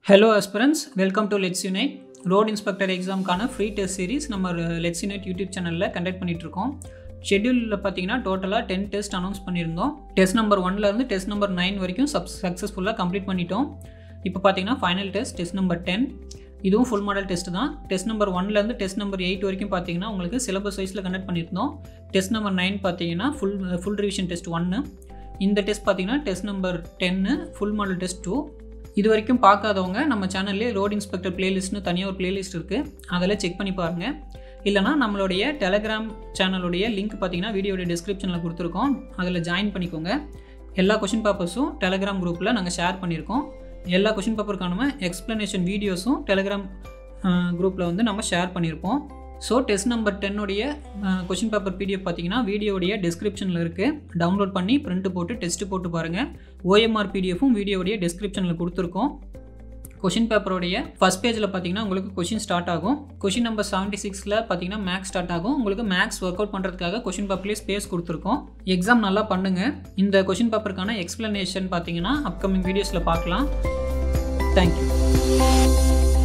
hello aspirants welcome to let's unite road inspector எக்ஸாமுக்கான free test series நம்ம let's unite YouTube சேனலில் conduct பண்ணிகிட்ருக்கோம் ஷெட்யூலில் பார்த்தீங்கன்னா டோட்டலாக டென் டெஸ்ட் அனௌன்ஸ் பண்ணியிருந்தோம் டெஸ்ட் நம்பர் ஒன்லேருந்து டெஸ்ட் நம்பர் நைன் வரைக்கும் சப் சக்ஸஸ்ஃபுல்லாக கம்ப்ளீட் பண்ணிட்டோம் இப்போ பார்த்தீங்கன்னா final test test number ten இதுவும் ஃபுல் மாடல் டெஸ்ட் தான் டெஸ்ட் நம்பர் ஒன்லேருந்து டெஸ்ட் நம்பர் எயிட் வரைக்கும் பார்த்தீங்கன்னா உங்களுக்கு சிலபஸ் வைஸில் கண்டக்ட் பண்ணியிருந்தோம் டெஸ்ட் நம்பர் நைன் பார்த்தீங்கன்னா ஃபுல் ஃபுல் ரிவிஷன் டெஸ்ட் ஒன்று இந்த டெஸ்ட் பார்த்தீங்கன்னா டெஸ்ட் நம்பர் டென்னு ஃபுல் மாடல் டெஸ்ட் டூ இது வரைக்கும் பார்க்காதவங்க நம்ம சேனல்லே ரோட் இன்ஸ்பெக்டர் பிளேலிஸ்ட்னு தனியாக ஒரு பிளேலிஸ்ட் இருக்குது அதில் செக் பண்ணி பாருங்கள் இல்லைனா நம்மளுடைய டெலகிராம் சேனலுடைய லிங்க் பார்த்தீங்கன்னா வீடியோடைய டிஸ்கிரிப்ஷனில் கொடுத்துருக்கோம் அதில் ஜாயின் பண்ணிக்கோங்க எல்லா கொஷின் பேப்பர்ஸும் டெலகிராம் குரூப்பில் நாங்கள் ஷேர் பண்ணியிருக்கோம் எல்லா கொஷின் பேப்பருக்கான எக்ஸ்ப்ளனேஷன் வீடியோஸும் டெலகிராம் குரூப்பில் வந்து நம்ம ஷேர் பண்ணியிருப்போம் ஸோ டெஸ்ட் நம்பர் டென்னுடைய கொஷின் பேப்பர் பிடிஎஃப் பார்த்தீங்கன்னா வீடியோடைய டிஸ்கிரிப்ஷனில் இருக்குது டவுன்லோட் பண்ணி பிரிண்ட் போட்டு டெஸ்ட்டு போட்டு பாருங்கள் ஓஎம்ஆர் பிடிஎஃப்பும் வீடியோடைய டிஸ்கிரிப்ஷனில் கொடுத்துருக்கோம் கொஷின் பேப்பருடைய ஃபஸ்ட் பேஜில் பார்த்தீங்கன்னா உங்களுக்கு கொஷின் ஸ்டார்ட் ஆகும் கொஷின் நம்பர் செவன்ட்டி சிக்ஸில் பார்த்தீங்கன்னா மேக்ஸ் ஸ்டார்ட் ஆகும் உங்களுக்கு மேக்ஸ் ஒர்க் அவுட் பண்ணுறதுக்காக கொஷின் பேப்பர்லேயே ஸ்பேஸ் கொடுத்துருக்கோம் எக்ஸாம் நல்லா பண்ணுங்கள் இந்த கொஷின் பேப்பருக்கான எக்ஸ்ப்ளனேஷன் பார்த்தீங்கன்னா அப்கமிங் வீடியோஸில் பார்க்கலாம் தேங்க்யூ